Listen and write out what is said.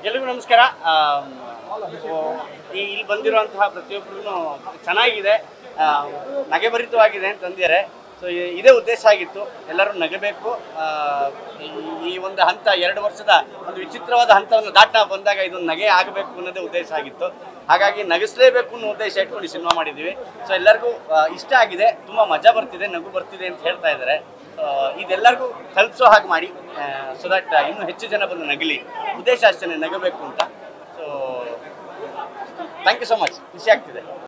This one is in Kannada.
ಎಲ್ರಿಗೂ ನಮಸ್ಕಾರ ಆಮ್, ಓ, ಈ ಇಲ್ಲಿ ಬಂದಿರುವಂತಹ ಪ್ರತಿಯೊಬ್ಬರು ಚೆನ್ನಾಗಿದೆ ಆ, ನಗೆಭರಿತವಾಗಿದೆ ಅಂತಂದಿದ್ದಾರೆ ಸೊ ಇದೇ ಉದ್ದೇಶ ಆಗಿತ್ತು ಎಲ್ಲರೂ ನಗಬೇಕು ಆ, ಈ- ಈ ಒಂದು ಹಂತ ಎರಡು ವರ್ಷದ ಒಂದು ವಿಚಿತ್ರವಾದ ಹಂತವನ್ನು ದಾಟ ಬಂದಾಗ ಇದೊಂದು ನಗೆ ಆಗಬೇಕು ಅನ್ನೋದೇ ಉದ್ದೇಶ ಆಗಿತ್ತು ಹಾಗಾಗಿ ನಗಿಸ್ಲೇಬೇಕು ಅನ್ನೋ ಉದ್ದೇಶ ಇಟ್ಕೊಂಡು ಈ ಸಿನಿಮಾ ಮಾಡಿದ್ದೀವಿ ಸೊ ಎಲ್ಲರಿಗೂ ಆ, ಇಷ್ಟ ಆಗಿದೆ ತುಂಬ ಮಜಾ ಬರ್ತಿದೆ ನಗು ಬರ್ತಿದೆ ಅಂತ ಹೇಳ್ತಾ ಇದ್ದಾರೆ ಆ, ಇದೆಲ್ಲರಿಗೂ ತಲುಪಿಸೋ ಹಾಗೆ ಮಾಡಿ ಸೊ ದಟ್ ಇನ್ನೂ ಹೆಚ್ಚು ಜನ ಬಂದು ನಗಲಿ ಉದ್ದೇಶ ಅಷ್ಟೇ ನಗಬೇಕು ಅಂತ so thank you so much ಖುಷಿ ಆಗ್ತಿದೆ